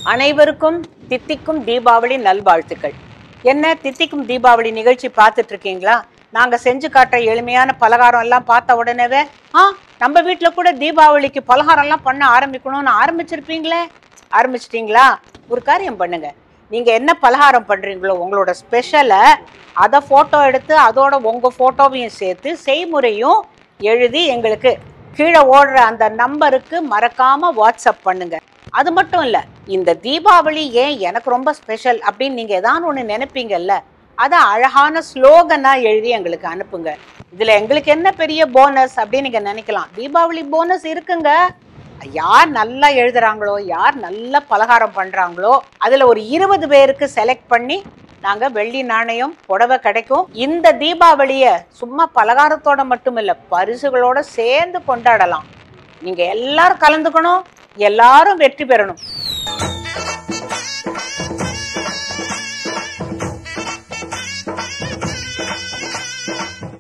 அனைவருக்கும் தித்திக்கும் தீபாவளி நல்வாழ்த்துக்கள் என்ன தித்திக்கும் தீபாவளி நிகழ்ச்சி பார்த்துட்டு இருக்கீங்களா நாங்க செஞ்சு காட்டுற எளிமையான பலகாரம் எல்லாம் பார்த்த உடனேவே ஆ நம்ம வீட்ல கூட தீபாவளிக்கு பலகாரம் எல்லாம் பண்ண ஆரம்பிக்கணும்னு ஆரம்பிச்சிருப்பீங்களே ஆரம்பிச்சிட்டீங்களா ஒரு காரியம் பண்ணுங்க நீங்க என்ன பலகாரம் பண்றீங்களோ உங்களோட ஸ்பெஷலை அதை போட்டோ எடுத்து அதோட உங்க போட்டோவையும் சேர்த்து செய்முறையும் எழுதி எங்களுக்கு கீழே ஓடுற அந்த நம்பருக்கு மறக்காம வாட்ஸ்அப் பண்ணுங்க அது மட்டும் இல்ல இந்த தீபாவளி ஏன் எனக்கு ரொம்ப ஸ்பெஷல் அப்படின்னு நீங்க ஏதாவது ஒண்ணு நினைப்பீங்கல்ல அதை அழகான ஸ்லோகனா எழுதி எங்களுக்கு அனுப்புங்க இதுல எங்களுக்கு என்ன பெரிய போனஸ் அப்படின்னு நீங்க நினைக்கலாம் தீபாவளி போனஸ் இருக்குங்க யார் நல்லா எழுதுறாங்களோ யார் நல்ல பலகாரம் பண்றாங்களோ அதுல ஒரு இருபது பேருக்கு செலக்ட் பண்ணி நாங்க வெள்ளி நாணயம் புடவை கிடைக்கும் இந்த தீபாவளிய சும்மா பலகாரத்தோட மட்டும் இல்ல பரிசுகளோட சேர்ந்து கொண்டாடலாம் நீங்க எல்லாரும் கலந்துக்கணும் எல்லாரும் வெற்றி பெறணும்